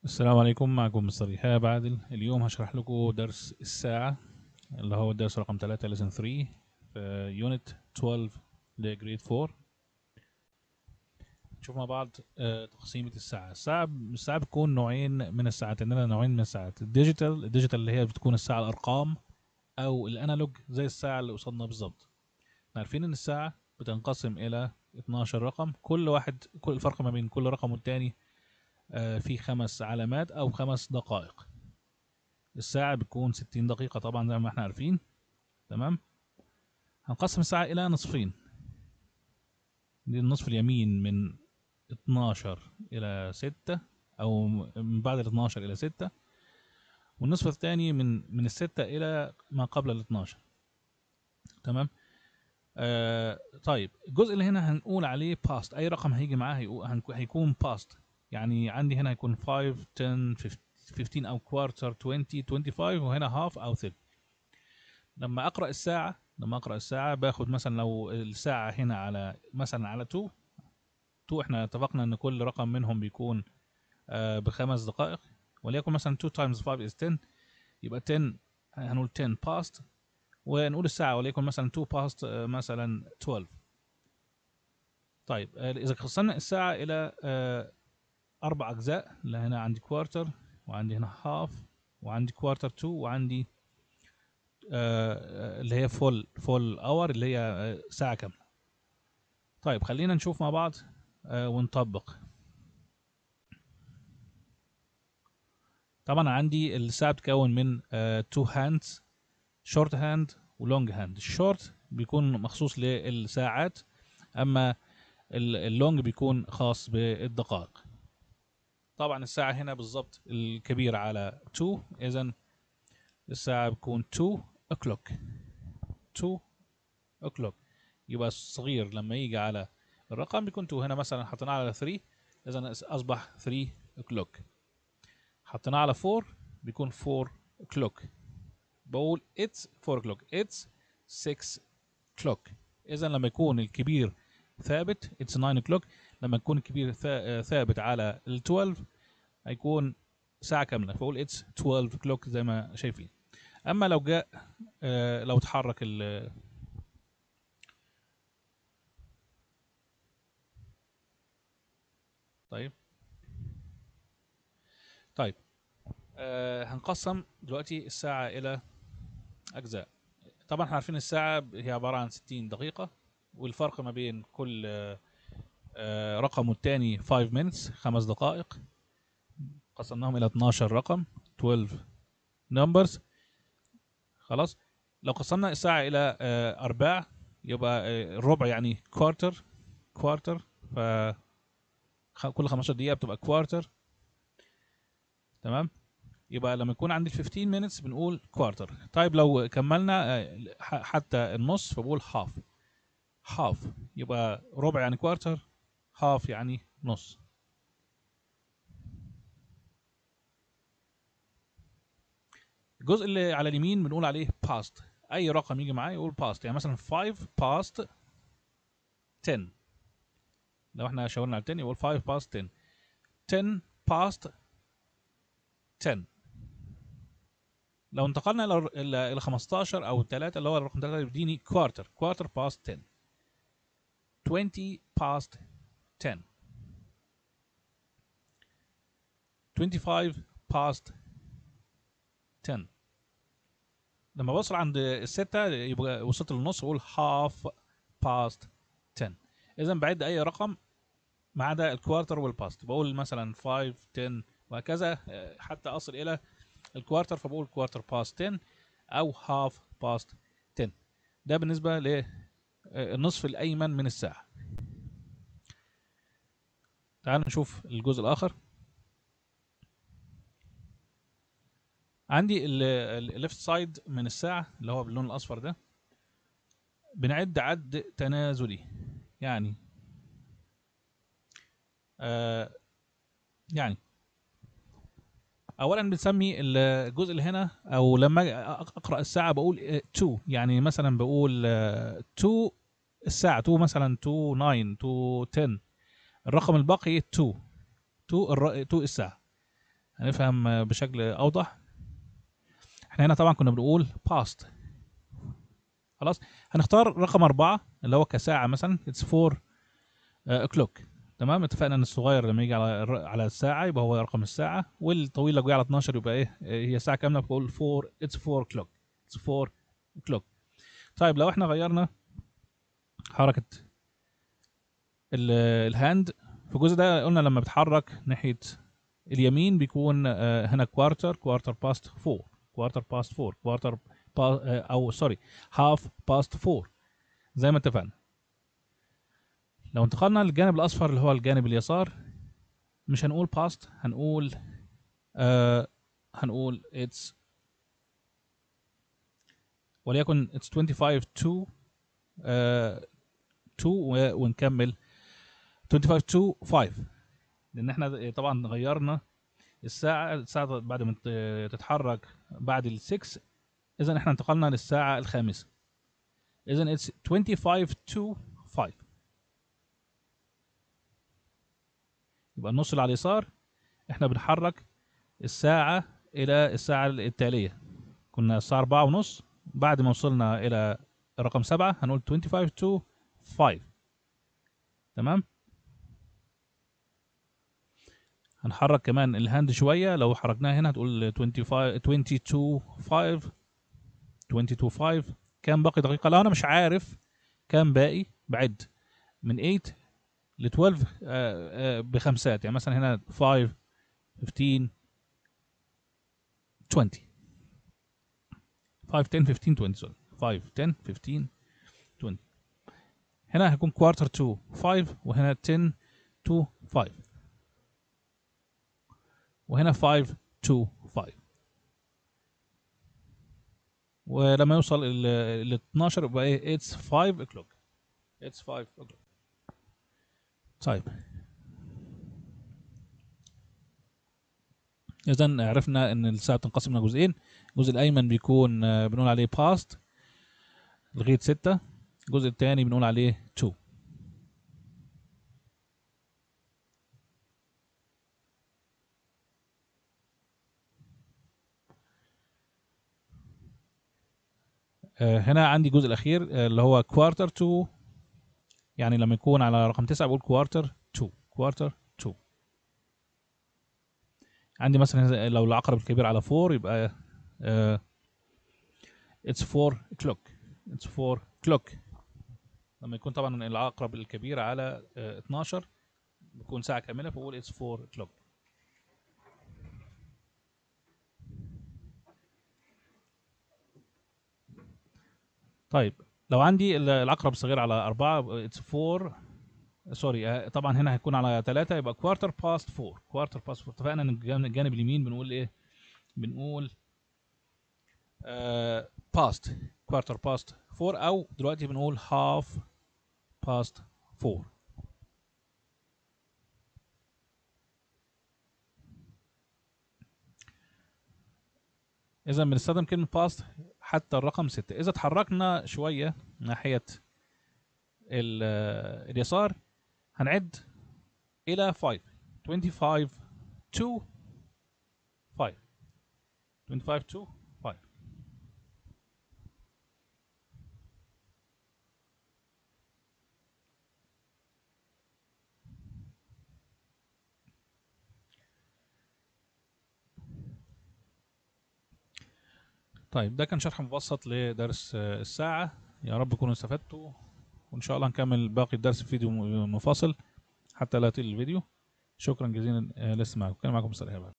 السلام عليكم معكم مستر إيهاب عادل اليوم هشرح لكم درس الساعة اللي هو الدرس رقم 3 lesson 3 في يونت 12 لجريد 4 نشوف مع بعض آه، تقسيمة الساعة الساعة الساعة بتكون نوعين من الساعات عندنا نوعين من الساعات الديجيتال الديجيتال اللي هي بتكون الساعة الأرقام أو الأنالوج زي الساعة اللي قصادنا بالظبط احنا عارفين إن الساعة بتنقسم إلى 12 رقم كل واحد كل الفرق ما بين كل رقم والتاني آه، في خمس علامات او خمس دقائق الساعة بتكون 60 دقيقة طبعا زي ما احنا عارفين تمام هنقسم الساعة الى نصفين دي النصف اليمين من 12 الى 6 او من بعد ال 12 الى 6 والنصف الثاني من من الستة الى ما قبل ال 12 تمام آه طيب الجزء اللي هنا هنقول عليه past اي رقم هيجي معاه هيقو- هنكو- هيكون past يعني عندي هنا هيكون 5 10 15 او كوارتر 20 25 وهنا هاف او ثلث لما اقرا الساعه لما اقرا الساعه باخد مثلا لو الساعه هنا على مثلا على 2 2 احنا اتفقنا ان كل رقم منهم بيكون آه بخمس دقائق وليكن مثلا 2 times 5 is 10 يبقى 10 هنقول 10 past ونقول الساعه وليكن مثلا 2 past آه مثلا 12 طيب آه، اذا قسمنا الساعه الى آه اربع اجزاء اللي هنا عندي كوارتر وعندي هنا هاف وعندي كوارتر 2 وعندي آه آه، اللي هي فول فول اور اللي هي آه، ساعه كامله طيب خلينا نشوف مع بعض آه ونطبق طبعا عندي الساعه بتتكون من تو هاندز شورت هاند ولونج هاند الشورت بيكون مخصوص للساعات اما ال- اللونج بيكون خاص بالدقائق طبعا الساعة هنا بالظبط الكبير على 2 إذا الساعة بتكون 2 o'clock 2 o'clock يبقى الصغير لما يجي على الرقم بيكون 2 هنا مثلا حطيناه على 3 إذا أصبح 3 o'clock حطيناه على 4 بيكون 4 o'clock بقول it's 4 o'clock it's 6 o'clock إذا لما يكون الكبير ثابت it's 9 o'clock لما يكون الكبير ثا- ثابت على ال 12 هيكون ساعة كاملة فأقول اتس 12 كلوك زي ما شايفين أما لو جاء آه، لو اتحرك ال طيب طيب آه هنقسم دلوقتي الساعة إلى أجزاء طبعا احنا عارفين الساعة هي عبارة عن 60 دقيقة والفرق ما بين كل آه آه، رقم والتاني 5 minutes خمس دقائق قسمناهم الى 12 رقم 12 numbers خلاص لو قسمنا الساعة الى آه، ارباع يبقى آه، الربع يعني كوارتر كوارتر ف خ- كل 15 دقيقة بتبقى كوارتر تمام يبقى لما يكون عندي 15 minutes بنقول كوارتر طيب لو كملنا آه، ح- حتى النص فبقول هاف هاف يبقى ربع يعني كوارتر هاف يعني نص الجزء اللي على اليمين بنقول عليه past اي رقم يجي معاه يقول past يعني مثلا 5 past 10 لو احنا شاورنا على 10 يقول 5 past 10 10 past 10 لو انتقلنا الى الى إلى 15 او 3 اللي هو الرقم 3 بيديني كوارتر كوارتر past 10 20 past 10 25 past 10 لما بوصل عند الستة يبقى وصلت للنص اقول half past 10 اذا بعد اي رقم ما عدا الكوارتر والباست بقول مثلا 5 10 وهكذا آه، حتى اصل الى الكوارتر فبقول كوارتر باست 10 او half past 10 ده بالنسبة للنصف الايمن من الساعة تعالوا نشوف الجزء الاخر عندي الليفت سايد من الساعة اللي هو باللون الأصفر ده بنعد عد تنازلي يعني آه يعني أولا بنسمي الجزء اللي هنا أو لما أجي أقرأ الساعة بقول 2 يعني مثلا بقول 2 الساعة 2 مثلا 2 9 2 10 الرقم الباقي 2 2 الر... 2 الساعة هنفهم آه، بشكل اوضح احنا هنا طبعا كنا بنقول past خلاص هنختار رقم أربعة اللي هو كساعة مثلا it's 4 o'clock تمام اتفقنا ان الصغير لما يجي على الر- على الساعة يبقى هو رقم الساعة والطويل لو جه على 12 يبقى ايه آه، هي ساعة كاملة بقول 4 it's 4 o'clock it's 4 o'clock طيب لو احنا غيرنا حركة ال- الهاند في الجزء ده قلنا لما بتحرك ناحية اليمين بيكون آه، هنا كوارتر كوارتر باست 4 كوارتر باست 4 كوارتر او سوري هاف باست 4 زي ما اتفقنا لو انتقلنا للجانب الاصفر اللي هو الجانب اليسار مش هنقول باست هنقول آه هنقول it's وليكن it's 25 to آه 2 و- ونكمل 25 to 5 لان احنا طبعا غيرنا الساعة الساعة بعد ما ت- تتحرك بعد ال 6 اذا احنا انتقلنا للساعة الخامسة اذا it's 25 to 5 يبقى النص اللي على اليسار احنا بنحرك الساعة إلى الساعة التالية كنا الساعة أربعة ونص بعد ما وصلنا إلى رقم سبعة هنقول 25 to 5 تمام هنحرك كمان الهاند شوية لو حركناها هنا هتقول 25 22 5 22 5 كام باقي دقيقة لو أنا مش عارف كام باقي بعد من 8 ل 12 آه، آه، بخمسات يعني مثلا هنا 5 15 20 5 10 15 20 سوري 5 10 15 20 هنا هيكون كوارتر تو 5 وهنا 10 تو 5 وهنا 5 تو 5 ولما يوصل ال ال 12 يبقى ايه it's 5 o'clock it's 5 o'clock طيب اذا عرفنا ان الساعه بتنقسم الى جزئين الجزء الايمن بيكون آه، بنقول عليه past لغايه 6 الجزء الثاني بنقول عليه 2 آه، هنا عندي الجزء الاخير آه، اللي هو كوارتر 2 يعني لما يكون على رقم 9 بقول كوارتر 2 كوارتر 2 عندي مثلا لو العقرب الكبير على 4 يبقى آه it's 4 o'clock it's 4 o'clock لما يكون طبعا العقرب الكبير على آه 12 بيكون ساعة كاملة فبقول it's 4 o'clock طيب لو عندي ال- العقرب الصغير على أربعة it's 4 سوري آه، طبعا هنا هيكون على ثلاثة يبقى quarter past 4 quarter past 4 اتفقنا ان الجانب الجانب اليمين بنقول ايه بنقول آه past quarter past 4 او دلوقتي بنقول half past 4 اذا بنستخدم كلمة past حتى الرقم 6 اذا اتحركنا شوية ناحية ال- آه، اليسار هنعد الى 5 25 to 5 25 to 5 طيب ده كان شرح مبسط لدرس آه، الساعة يا رب تكونوا استفدتوا وإن شاء الله نكمل باقي الدرس في فيديو م- منفصل حتى لا يطيل الفيديو شكرا جزيلا آه، لسه معكم كان معكم مستر إيهاب